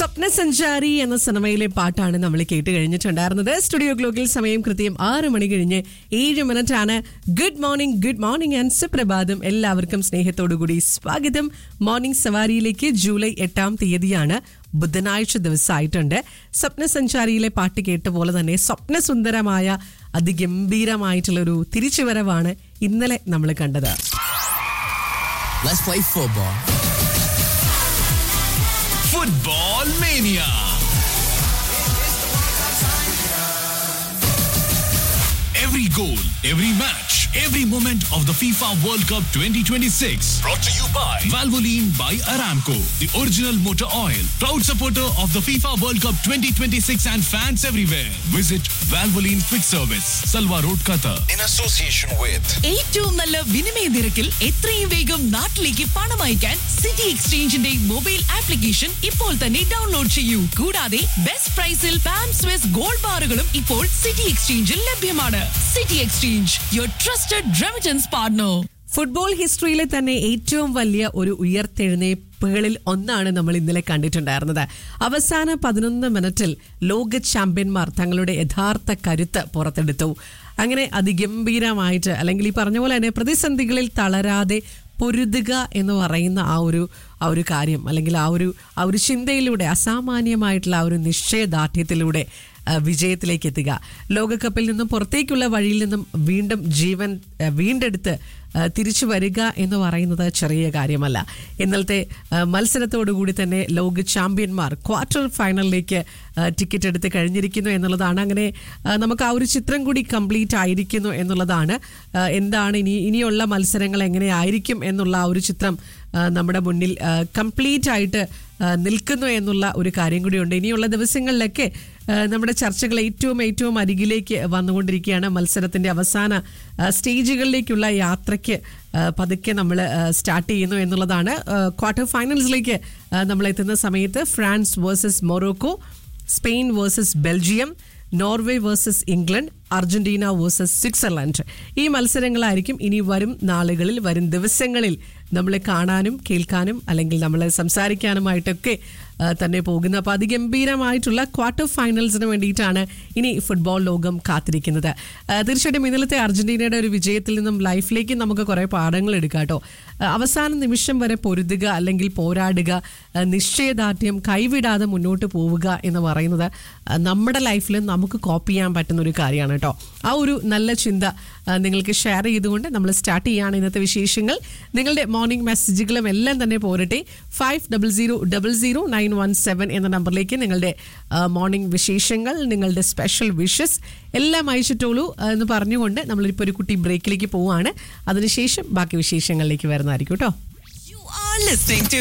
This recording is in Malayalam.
സ്വപ്നസഞ്ചാരി എന്ന സിനിമയിലെ പാട്ടാണ് നമ്മൾ കേട്ട് കഴിഞ്ഞിട്ടുണ്ടായിരുന്നത് സ്റ്റുഡിയോ ഗ്ലോക്കിൽ സമയം കൃത്യം ആറ് മണി കഴിഞ്ഞ് ഏഴ് മിനിറ്റ് ആണ് good morning good morning and സുപ്രഭാതം എല്ലാവർക്കും സ്നേഹത്തോടു കൂടി സ്വാഗതം മോർണിംഗ് സവാരിയിലേക്ക് ജൂലൈ എട്ടാം തീയതിയാണ് ബുധനാഴ്ച ദിവസമായിട്ടുണ്ട് സ്വപ്നസഞ്ചാരിയിലെ പാട്ട് കേട്ട പോലെ തന്നെ സ്വപ്നസുന്ദരമായ അതിഗംഭീരമായിട്ടുള്ള ഒരു തിരിച്ചുവരവാണ് ഇന്നലെ നമ്മൾ കണ്ടത് Let's play football. Football Mania. Every goal, every match, every moment of the FIFA World Cup 2026. Brought to you by Valvoline by Aramco, the original motor oil. Proud supporter of the FIFA World Cup 2026 and fans everywhere. Visit Valvoline Quick Service, Salwa Road, Qatar. in association with ഏറ്റവും നല്ല വിനിമയ നിരക്കിൽ എത്രയും വേഗം നാട്ടിലേക്ക് പണം അയക്കാൻ സിറ്റി എക്സ്ചേഞ്ചിന്റെ മൊബൈൽ ആപ്ലിക്കേഷൻ ഇപ്പോൾ തന്നെ ഡൗൺലോഡ് ചെയ്യൂ കൂടാതെ ബെസ്റ്റ് പ്രൈസിൽ പാം സ്വിസ് ഗോൾഡ് ബാറുകളും ഇപ്പോൾ സിറ്റി എക്സ്ചേഞ്ചിൽ ലഭ്യമാണ് City Exchange your trusted remittance partner football ഹിസ്റ്ററിയിലെ തന്നെ ഏറ്റവും വലിയ ഒരു ഉയർത്തെഴുന്നേൽപ്പുകളിൽ ഒന്നാണ് നമ്മൾ ഇന്നലെ കണ്ടിട്ടുണ്ടായിരുന്നത് അവസാന പതിനൊന്ന് മിനിറ്റിൽ ലോക ചാമ്പ്യന്മാർ തങ്ങളുടെ യഥാർത്ഥ കരുത്ത് പുറത്തെടുത്തു അങ്ങനെ അതിഗംഭീരമായിട്ട് അല്ലെങ്കിൽ ഈ പറഞ്ഞ പോലെ തന്നെ പ്രതിസന്ധികളിൽ തളരാതെ പൊരുതുക എന്ന് പറയുന്ന ആ ഒരു ആ ഒരു കാര്യം അല്ലെങ്കിൽ ആ ഒരു ആ ഒരു ചിന്തയിലൂടെ അസാമാന്യമായിട്ടുള്ള ആ ഒരു നിശ്ചയദാർഢ്യത്തിലൂടെ ആ, വിജയത്തിലേക്ക് എത്തുക ലോകകപ്പിൽ നിന്നും പുറത്തേക്കുള്ള വഴിയിൽ നിന്നും വീണ്ടും ജീവൻ ആ, വീണ്ടെടുത്ത് ആ, തിരിച്ചു വരിക എന്ന് പറയുന്നത് ചെറിയ കാര്യമല്ല ഇന്നലത്തെ ആ, മത്സരത്തോടുകൂടി തന്നെ ലോക ചാമ്പ്യന്മാർ ക്വാർട്ടർ ഫൈനലിലേക്ക് ആ, ടിക്കറ്റ് എടുത്ത് കഴിഞ്ഞിരിക്കുന്നു എന്നുള്ളതാണ് അങ്ങനെ ആ, നമുക്ക് ആ ഒരു ചിത്രം കൂടി കംപ്ലീറ്റ് ആയിരിക്കുന്നു എന്നുള്ളതാണ് ആ, എന്താണ് ഇനി ഇനിയുള്ള മത്സരങ്ങൾ എങ്ങനെയായിരിക്കും എന്നുള്ള ആ ഒരു ചിത്രം ആ, നമ്മുടെ മുന്നിൽ കംപ്ലീറ്റ് ആയിട്ട് ആ, നിൽക്കുന്നു എന്നുള്ള ഒരു കാര്യം കൂടിയുണ്ട് ഇനിയുള്ള ദിവസങ്ങളിലൊക്കെ ആ, നമ്മുടെ ചർച്ചകൾ ഏറ്റവും ഏറ്റവും അരികിലേക്ക് വന്നുകൊണ്ടിരിക്കുകയാണ് മത്സരത്തിന്റെ അവസാന ആ, സ്റ്റേജുകളിലേക്കുള്ള യാത്രയ്ക്ക് ആ, പതുക്കെ നമ്മൾ സ്റ്റാർട്ട് ചെയ്യുന്നു എന്നുള്ളതാണ് ആ, ക്വാർട്ടർ ഫൈനൽസിലേക്ക് ആ, നമ്മൾ എത്തുന്ന സമയത്ത് France versus Morocco Spain versus Belgium Norway versus England Argentina versus Switzerland ഈ മത്സരങ്ങളായിരിക്കും ഇനി വരും നാളുകളിൽ വരും ദിവസങ്ങളിൽ നമ്മളെ കാണാനും കേൾക്കാനും അല്ലെങ്കിൽ നമ്മളെ സംസാരിക്കാനുമായിട്ടൊക്കെ ആ, തന്നെ പോകുന്നത് അപ്പോൾ അതിഗംഭീരമായിട്ടുള്ള ക്വാർട്ടർ ഫൈനൽസിന് വേണ്ടിയിട്ടാണ് ഇനി ഫുട്ബോൾ ലോകം കാത്തിരിക്കുന്നത് ആ, തീർച്ചയായിട്ടും ഇന്നലത്തെ അർജന്റീനയുടെ ഒരു വിജയത്തിൽ നിന്നും ലൈഫിലേക്ക് നമുക്ക് കുറേ പാഠങ്ങൾ എടുക്കാം കേട്ടോ ആ, അവസാന നിമിഷം വരെ പൊരുതുക അല്ലെങ്കിൽ പോരാടുക ആ, നിശ്ചയദാർഢ്യം കൈവിടാതെ മുന്നോട്ട് പോവുക എന്ന് പറയുന്നത് ആ, നമ്മുടെ ലൈഫിൽ നമുക്ക് കോപ്പി ചെയ്യാൻ പറ്റുന്ന ഒരു കാര്യമാണ് കേട്ടോ ആ ഒരു നല്ല ചിന്ത ആ, നിങ്ങൾക്ക് ഷെയർ ചെയ്തുകൊണ്ട് നമ്മൾ സ്റ്റാർട്ട് ചെയ്യുകയാണ് ഇന്നത്തെ വിശേഷങ്ങൾ നിങ്ങളുടെ മോർണിംഗ് മെസ്സേജുകളും എല്ലാം തന്നെ പോരട്ടെ five double zero double zero nine one seven എന്ന നമ്പറിലേക്ക് നിങ്ങളുടെ മോർണിംഗ് വിശേഷങ്ങൾ നിങ്ങളുടെ സ്പെഷ്യൽ വിഷസ് എല്ലാം അയച്ചിട്ടോളൂ ആ, എന്ന് പറഞ്ഞുകൊണ്ട് നമ്മളിപ്പോൾ ഒരു കുട്ടി ബ്രേക്കിലേക്ക് പോവുകയാണ് അതിനുശേഷം ബാക്കി വിശേഷങ്ങളിലേക്ക് വരുന്നതായിരിക്കും കേട്ടോ You are listening to